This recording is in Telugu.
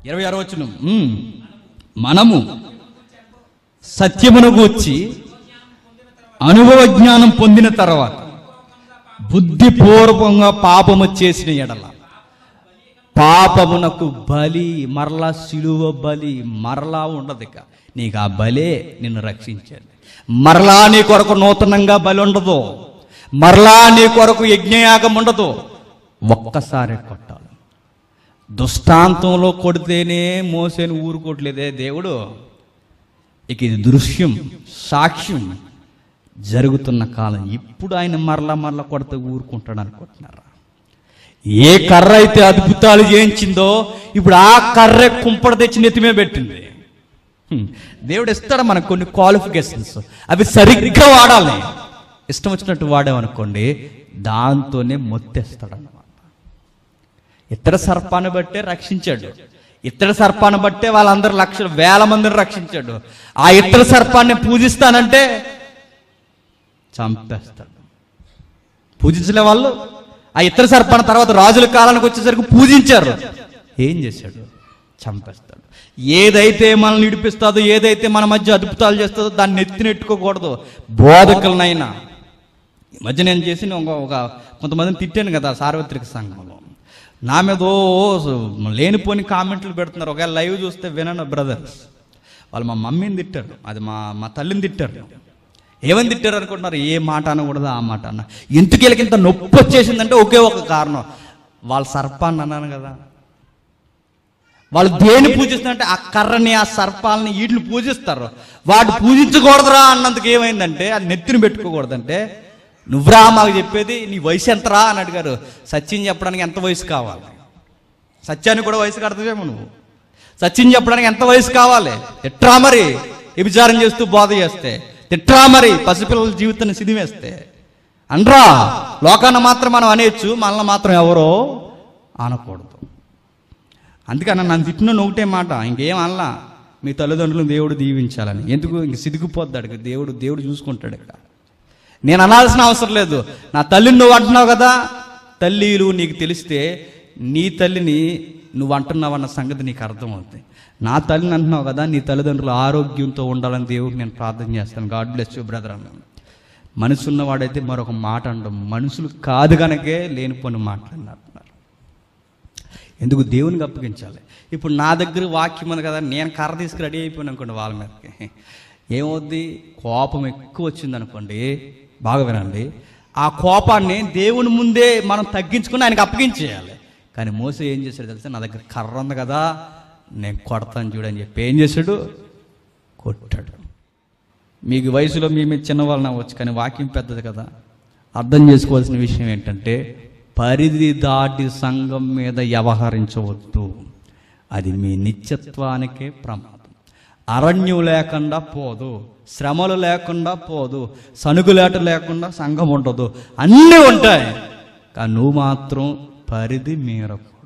ఇరవై ఆరో వచనం ఉమ్. మనము సత్యమును గూర్చి అనుభవ జ్ఞానం పొందిన తర్వాత బుద్ధిపూర్వకంగా పాపము చేసిన ఎడల పాపమునకు బలి మరలా సిలువ బలి మరలా ఉండదు ఇక నీకు ఆ బలే నిన్ను రక్షించేది మరలా నీ కొరకు నూతనంగా బలి ఉండదు మరలా నీ కొరకు యజ్ఞయాగం ఉండదు ఒక్కసారి కొట్టాలి దుష్టాంతంలో కొడితేనే మోసేని ఊరుకోవట్లేదే దేవుడు ఇక ఇది దృశ్యం సాక్ష్యం జరుగుతున్న కాలం ఇప్పుడు ఆయన మరలా మరలా కొడితే ఊరుకుంటాడు అనుకుంటున్నారా ఏ కర్ర అయితే అద్భుతాలు చేయించిందో ఇప్పుడు ఆ కర్ర కుంపడ తెచ్చి నెత్తిమే పెట్టింది హ్మ్. దేవుడు ఇస్తాడు మనకు కొన్ని క్వాలిఫికేషన్స్ అవి సరిగ్గా వాడాలి ఇష్టం వచ్చినట్టు వాడామనుకోండి దాంతోనే మొత్తేస్తాడు అన్నమాట ఇతర సర్పాన్ని బట్టే రక్షించాడు ఇతర సర్పాన్ని బట్టే వాళ్ళందరూ లక్షల వేల మందిని రక్షించాడు ఆ ఇతర సర్పాన్ని పూజిస్తానంటే చంపేస్తాడు పూజించలే వాళ్ళు ఆ ఇతర సర్పాన్ని తర్వాత రాజుల కాలానికి వచ్చేసరికి పూజించారు ఏం చేశాడు చంపేస్తాడు ఏదైతే మనల్ని ఇడిపిస్తుందో ఏదైతే మన మధ్య అద్భుతాలు చేస్తుందో దాన్ని నెత్తినెట్టుకోకూడదు బోధకులనైనా ఈ మధ్య నేను చేసిన ఒక ఒక కొంతమందిని తిట్టాను కదా సార్వత్రిక సంఘంలో నా మీద ఓ లేనిపోని కామెంట్లు పెడుతున్నారు ఒకవేళ లైవ్ చూస్తే వినండి బ్రదర్స్ వాళ్ళు మా మమ్మీని తిట్టారు అది మా మా తల్లిని తిట్టారు ఏమని తిట్టారు అనుకుంటున్నారు ఏ మాట అనకూడదు ఆ మాట అన్న ఎందుకు వీళ్ళకి ఇంత నొప్పి వచ్చేసిందంటే ఒకే ఒక కారణం వాళ్ళ సర్పాన్ని అన్నాను కదా వాళ్ళు దేని పూజిస్తారంటే ఆ కర్రని ఆ సర్పాలని వీటిని పూజిస్తారు వాటి పూజించకూడదురా అన్నందుకు ఏమైందంటే అది నెత్తిని పెట్టుకోకూడదంటే నువ్వురా మాకు చెప్పేది నీ వయసు ఎంతరా అని అడిగారు సత్యం చెప్పడానికి ఎంత వయసు కావాలి సత్యాన్ని కూడా వయసు కడతావేమో నువ్వు సత్యం చెప్పడానికి ఎంత వయసు కావాలి తిట్రా మరి వ్యభిచారం చేస్తూ బోధ చేస్తే తిట్రా మరి పసిపిల్లల జీవితాన్ని సిదివేస్తే అనరా లోకాన్ని మాత్రం మనం అనేయచ్చు మనల్ని మాత్రం ఎవరో అనకూడదు అందుకని నన్ను తిట్టిన ఒకటే మాట ఇంకేం అనలా మీ తల్లిదండ్రులను దేవుడు దీవించాలని ఎందుకు ఇంక సిదిగిపోద్దాడు ఇక దేవుడు దేవుడు చూసుకుంటాడు ఇక్కడ నేను అనాల్సిన అవసరం లేదు నా తల్లిని నువ్వు అంటున్నావు కదా తల్లిలు నీకు తెలిస్తే నీ తల్లిని నువ్వు అంటున్నావన్న సంగతి నీకు అర్థమవుతుంది నా తల్లిని అంటున్నావు కదా నీ తల్లిదండ్రులు ఆరోగ్యంతో ఉండాలని దేవుడికి నేను ప్రార్థన చేస్తాను గాడ్ బ్లెస్ యూ బ్రదర్ అన్నాను మనసు ఉన్నవాడైతే మరొక మాట అంటాం మనుషులు కాదు కనుకే లేనిపోని మాట్లాడినారు ఎందుకు దేవునికి అప్పగించాలి ఇప్పుడు నా దగ్గర వాక్యం ఉంది కదా నేను కర్ర తీసుకు రెడీ అయిపోయాను అనుకోండి వాళ్ళ మీదకి ఏమవుద్ది కోపం ఎక్కువ వచ్చింది అనుకోండి బాగా వినండి ఆ కోపాన్ని దేవుని ముందే మనం తగ్గించుకుని ఆయనకి అప్పగించేయాలి కానీ మోస ఏం చేశాడు తెలిస్తే నా దగ్గర కర్ర ఉంది కదా నేను కొడతాను చూడని చెప్పి ఏం చేశాడు కొట్టాడు మీకు వయసులో మీ మీద చిన్నవాళ్ళని అవ్వచ్చు కానీ వాక్యం పెద్దది కదా అర్థం చేసుకోవాల్సిన విషయం ఏంటంటే పరిధి దాటి సంఘం మీద వ్యవహరించవద్దు అది మీ నిత్యత్వానికే ప్రమాదం అరణ్యం లేకుండా పోదు శ్రమలు లేకుండా పోదు సనుగులేట లేకుండా సంఘం ఉండదు అన్నీ ఉంటాయి కానీ నువ్వు మాత్రం పరిధి మీరకు